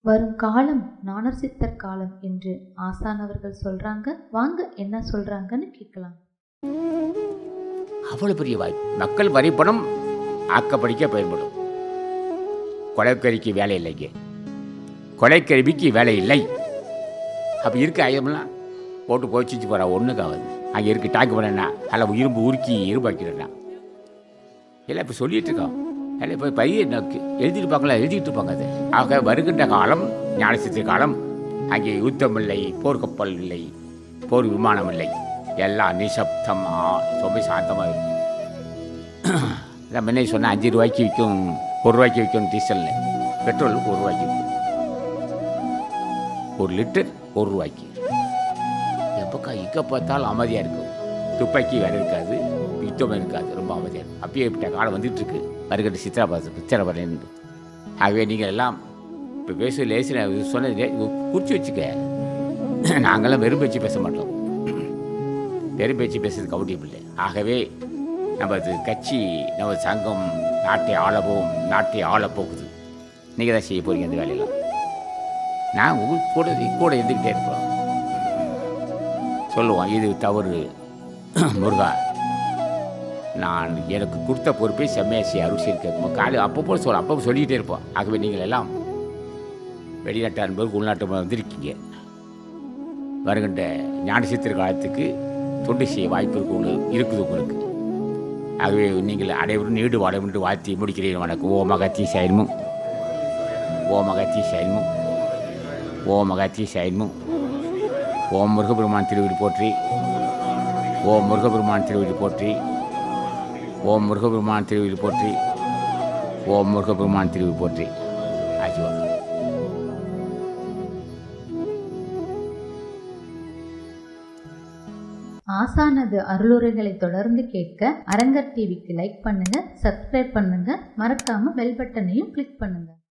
வரும் காலம் நாணர் சித்தர் காலம் என்று ஆசான் அவர்கள் சொல்றாங்க வாங்க என்ன சொல்றாங்கன்னு கேட்கலாம் அவ்வளோ பெரிய வாய்ப்பு மக்கள் வரிப்பணம் ஆக்கப்படிக்க பயன்படும் கொலைக்கறிக்கு வேலை இல்லைங்க கொலைக்கருவிக்கு வேலை இல்லை அப்போ இருக்க ஐயம்லாம் போட்டு போச்சுச்சு போகிறா ஒன்றுக்காவது அங்கே இருக்கு டாக்கு பண்ணா அதில் இரும்பு உருக்கி இரும்பாக்கிறேன்னா எல்லாம் இப்போ சொல்லிட்டு இருக்கோம் எல்லாம் இப்போ பையன் நோக்கு எழுதியிருப்பாங்களா எழுதிட்டு இருப்பாங்க அது ஆக வருகின்ற காலம் ஞானசித்திர காலம் அங்கே யுத்தம் இல்லை போர்க்கப்பல் இல்லை போர் விமானம் இல்லை எல்லாம் நிசப்தமாக ரொம்ப சாந்தமாக இருக்கு நான் முன்னே சொன்னேன் அஞ்சு ரூபாய்க்கு விற்கும் ஒரு ரூபாய்க்கு விற்கும் டீசல் பெட்ரோல் ஒரு ரூபாய்க்கு விற்கும் ஒரு லிட்டர் ஒரு ரூபாய்க்கு எப்பக்கா எங்கே பார்த்தாலும் அமைதியாக இருக்கும் துப்பாக்கி வேறு இருக்காது யுத்தம் இருக்காது ரொம்ப அமைதியாக இருக்கும் அப்பயே இப்பட்ட காலம் வந்துட்டு இருக்கு வருகின்ற சித்திராபாசம் பிச்சரபரன் ஆகவே நீங்கள் எல்லாம் இப்போ பேச லேசில் சொன்னது குறித்து வச்சுக்க நாங்களாம் வெறும் பேச்சு பேச மாட்டோம் வெறும் பேச்சு பேசுறது கவுண்டியம் இல்லை ஆகவே நமது கட்சி நமது சங்கம் நாட்டை ஆளவும் நாட்டை ஆளப் போகுது நீங்கள் தான் செய்ய போறீங்க அந்த வேலையெல்லாம் நான் உங்களுக்கு கூட கூட இருந்துக்கிட்டே இருப்போம் சொல்லுவோம் இது தவறு முருகா நான் எனக்கு கொடுத்த பொறுப்பை செம்மையாக செய்ய அருள் செய்ய காலை அப்பப்போ சொல்ல அப்பப்போ சொல்லிக்கிட்டே இருப்போம் ஆகவே நீங்கள் எல்லாம் வெளிநாட்டு அன்பர்கள் உள்நாட்டு வந்திருக்கீங்க வருகின்ற ஞானசித்திர காலத்துக்கு தொண்டு செய்ய வாய்ப்பு இருக்கு உங்களுக்கு இருக்குது உங்களுக்கு ஆகவே நீங்கள் அனைவரும் நீடு வாழ என்று வாழ்த்தி முடிக்கிறேன் வணக்கம் ஓ மகத்தி சைன்மும் ஓ மகத்தி சைன்மும் ஓ மகத்தி சைன்மும் ஓம் முருகபெருமான் திருவிழி போற்றி ஓம் முருகபெருமான் திருவிழி போற்றி ஓம் முருகபெருமான் திருவிழி போற்றி ஓம் முருகபெருமான் திருவிழி போற்றி ஆசிவா ஆசானது அருளுரைகளை தொடர்ந்து கேட்க அரங்கர் டிவிக்கு லைக் பண்ணுங்க சப்ஸ்கிரைப் பண்ணுங்க மறக்காம பெல் பட்டனையும் கிளிக் பண்ணுங்க